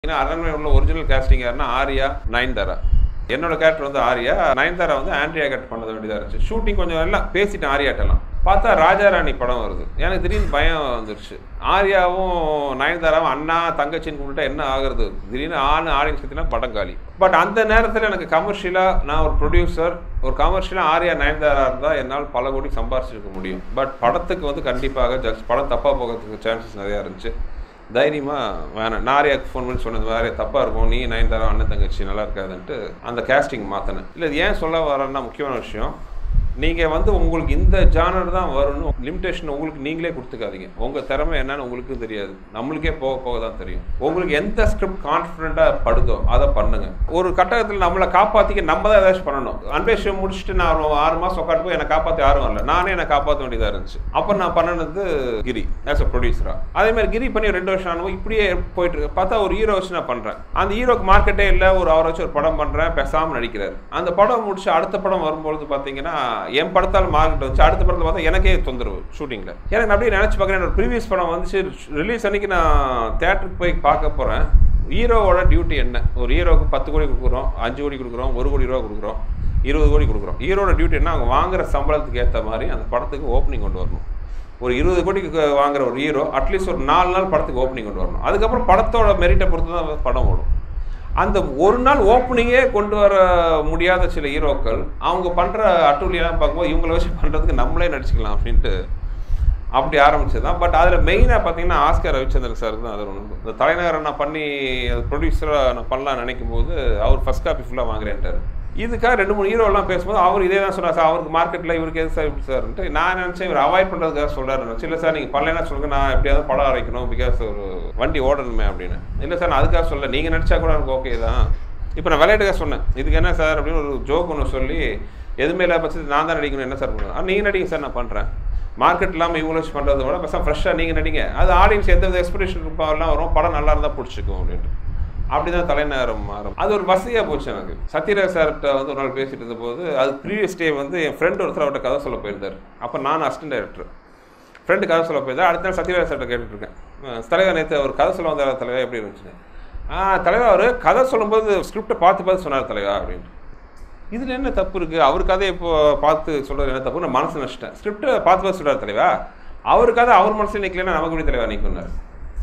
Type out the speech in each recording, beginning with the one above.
ஏன்னா அரண்மனை உள்ள ஒரிஜினல் கேஸ்டிங் யாருன்னா ஆர்யா நயன்தாரா என்னோட கேரக்டர் வந்து ஆர்யா நயன்தாரா வந்து ஆண்ட்ரியா கேரக்டர் பண்ண வேண்டியதாக இருந்துச்சு ஷூட்டிங் கொஞ்சம் எல்லாம் பேசிட்டேன் ஆர்யாட்டெல்லாம் பார்த்தா ராஜாராணி படம் வருது எனக்கு திடீர்னு பயம் வந்துருச்சு ஆர்யாவும் நயன்தாராவும் அண்ணா தங்கச்சின்னு கூப்பிட்டா என்ன ஆகுறது திடீர்னு ஆண் ஆடியன்ஸ் பற்றினா படம் காலி பட் அந்த நேரத்தில் எனக்கு கமர்ஷியலாக நான் ஒரு ப்ரொடியூசர் ஒரு கமர்ஷியலாக ஆர்யா நயன்தாரா இருந்தால் என்னால் பல கோடி சம்பாரிச்சிருக்க முடியும் பட் படத்துக்கு வந்து கண்டிப்பாக ஜஸ்ட் படம் தப்பாக போகிறதுக்கு சான்சஸ் நிறையா இருந்துச்சு தைரியமாக வேணாம் நான் ஆர்யாக்கு ஃபோன் பண்ணி சொன்னது வேறு தப்பாக இருக்கும் நீ நயன்தாரா அண்ணன் தங்கச்சி நல்லா இருக்காதுன்ட்டு அந்த கேஸ்டிங் மாற்றினேன் இல்லை இது ஏன் சொல்ல வரேன்னா முக்கியமான விஷயம் நீங்கள் வந்து உங்களுக்கு இந்த ஜானர் தான் வரும்னு லிமிடேஷன் உங்களுக்கு நீங்களே கொடுத்துக்காதீங்க உங்கள் திறமை என்னன்னு உங்களுக்கும் தெரியாது நம்மளுக்கே போக போக தான் தெரியும் உங்களுக்கு எந்த ஸ்கிரிப்ட் கான்ஃபிடென்ட்டாக படுதோ அதை பண்ணுங்க ஒரு கட்டத்தில் நம்மளை காப்பாற்றிக்க நம்ம தான் ஏதாச்சும் பண்ணணும் அன்பேஷம் முடிச்சுட்டு நான் ஒரு ஆறு மாதம் உட்காந்து போய் என்னை காப்பாற்றி யாரும் வரல நானே என்னை காப்பாற்ற வேண்டியதாக இருந்துச்சு அப்போ நான் பண்ணினது கிரி ஆஸ் அ ப்ரொடியூசராக அதே மாதிரி கிரி பண்ணி ரெண்டு வருஷம் ஆனவும் இப்படியே போயிட்டு இருக்கு பார்த்தா ஒரு ஹீரோ வச்சு நான் பண்ணுறேன் அந்த ஹீரோக்கு மார்க்கெட்டே இல்லை ஒரு அவரை வச்சு ஒரு படம் பண்ணுறேன் பேசாமல் நடிக்கிறாரு அந்த படம் முடிச்சு அடுத்த படம் வரும்பொழுது பார்த்தீங்கன்னா என் படத்தால் மார்க்கெட் வச்சு அடுத்த படத்தில் பார்த்தா எனக்கே தொந்தரவு ஷூட்டிங்கில் எனக்கு நான் அப்படியே நினச்சி பார்க்குறேன் என்னோட ப்ரீவியஸ் படம் வந்துச்சு ரிலீஸ் அன்னைக்கு நான் தேட்டருக்கு போய் பார்க்க போகிறேன் ஹீரோவோட டியூட்டி என்ன ஒரு ஹீரோவுக்கு பத்து கோடி கொடுக்குறோம் அஞ்சு கோடி கொடுக்குறோம் ஒரு கோடி ரூபா கொடுக்குறோம் இருபது கோடி கொடுக்குறோம் ஹீரோட டியூட்டி என்ன அவங்க வாங்குற சம்பளத்துக்கு ஏற்ற மாதிரி அந்த படத்துக்கு ஓப்பனிங் கொண்டு வரணும் ஒரு இருபது கோடிக்கு வாங்குற ஒரு ஹீரோ அட்லீஸ்ட் ஒரு நாலு நாள் படத்துக்கு ஓப்பனிங் கொண்டு வரணும் அதுக்கப்புறம் படத்தோட மெரிட்டை பொறுத்து தான் படம் ஓடும் அந்த ஒரு நாள் ஓப்பனிங்கே கொண்டு வர முடியாத சில ஹீரோக்கள் அவங்க பண்ணுற அட்டூழியெல்லாம் பார்க்கும்போது இவங்கள வச்சு பண்ணுறதுக்கு நம்மளே நடிச்சுக்கலாம் அப்படின்ட்டு அப்படி ஆரம்பிச்சது தான் பட் அதில் மெயினாக பார்த்தீங்கன்னா ஆஸ்கர் ரவிச்சந்திரன் சார் தான் அது ஒன்று இந்த தலைநகரை நான் பண்ணி அது ப்ரொடியூசராக நான் பண்ணலாம்னு நினைக்கும் போது அவர் ஃபஸ்ட் காப்பி ஃபுல்லாக வாங்குறேன்ட்டார் இதுக்காக ரெண்டு மூணு ஹீரோலாம் பேசும்போது அவர் இதே தான் சொன்னார் சார் அவருக்கு மார்க்கெட்டில் இவருக்கு எது சார் இப்படி சார்ன்ட்டு நான் நினச்சேன் இவர் அவாய்ட் பண்ணுறதுக்காக சொல்கிறாரு நினச்சி இல்லை சார் நீங்கள் பண்ணலைன்னா சொல்லுங்க நான் எப்படியாவது படம் அரைக்கணும் பிகாஸ் ஒரு வண்டி ஓடணுமே அப்படின்னு இல்லை சார் நான் அதுக்காக சொல்ல நீங்கள் நடிச்சா கூட எனக்கு ஓகே தான் இப்போ நான் விளையாட்டுக்காக சொன்னேன் இதுக்கு என்ன சார் அப்படின்னு ஒரு ஜோக் ஒன்று சொல்லி எதுவுமே இல்லாத பட்சத்தில் நான் தான் நடிக்கணும் என்ன சார் பண்ணுவேன் நீங்கள் நடிங்க சார் நான் பண்ணுறேன் மார்க்கெட் இல்லாமல் இவங்கள வச்சு பண்ணுறத விட பெருசாக ஃப்ரெஷ்ஷாக நீங்கள் நடிங்க அது ஆடியன்ஸ் எந்த வித எக்ஸ்பெக்டேஷன் இருப்பாலாம் வரும் படம் நல்லா இருந்தால் பிடிச்சிக்கும் அப்படின்ட்டு அப்படி தான் தலைநகரம் மாறும் அது ஒரு வசதியாக போச்சு எனக்கு சத்யராஜ் சார்கிட்ட வந்து ஒரு நாள் பேசிட்டு இருந்தபோது அது ப்ரீவியஸ் டே வந்து என் ஃப்ரெண்ட் ஒருத்தர் அவர்கிட்ட கதை சொல்ல போயிருந்தார் அப்போ நான் அசிஸ்டன்ட் டைரக்டர் ஃப்ரெண்டு கதை சொல்ல போயிருந்தா அடுத்த நாள் சத்யராஜ் சார்கிட்ட கேட்டுட்ருக்கேன் தலைவர் நேற்று அவர் கதை சொல்ல வந்தார் தலைவர் எப்படி இருந்துச்சு ஆ தலைவர் அவர் கதை சொல்லும்போது ஸ்கிரிப்டை பார்த்து பார்த்து சொன்னார் தலைவா அப்படின்ட்டு இதில் என்ன தப்பு இருக்குது அவர் கதையை இப்போ பார்த்து சொல்கிறது என்ன தப்பு நான் மனசு நஷ்டேன் ஸ்கிரிப்டை பார்த்து பார்த்து சொல்கிறார் தலைவா அவர் கதை அவர் மனசில் நிற்கலன்னா நமக்கு எப்படி தலைவா நிற்குனார்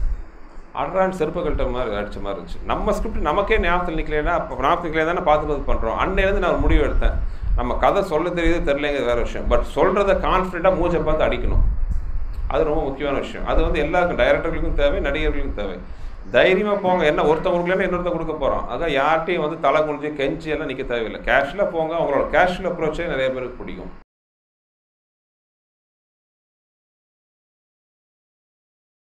அட்ரான் செருப்பு கழட்ட மாதிரி அடிச்ச மாதிரி இருந்துச்சு நம்ம ஸ்கிரிப்ட் நமக்கே ஞாபகத்தில் நிற்கலன்னா இப்போ ஞாபகத்தில் நிற்கல தானே பார்த்து பார்த்து பண்ணுறோம் அன்னையிலேருந்து நான் ஒரு முடிவு எடுத்தேன் நம்ம கதை சொல்ல தெரியுது தெரிலங்க வேறு விஷயம் பட் சொல்கிறத கான்ஃபிடண்ட்டாக மூச்சை பார்த்து அடிக்கணும் அது ரொம்ப முக்கியமான விஷயம் அது வந்து எல்லாருக்கும் டைரக்டர்களுக்கும் தேவை நடிகர்களுக்கும் தேவை தைரியமாக போங்க என்ன ஒருத்தவங்களுக்கு இன்னொருத்த கொடுக்க போகிறோம் அதான் யார்ட்டையும் வந்து தலை குளிஞ்சு கெஞ்சி எல்லாம் நிற்க தேவையில்லை கேஷில் போங்க அவங்களோட கேஷில் அப்ரோச்சே நிறைய பேருக்கு பிடிக்கும்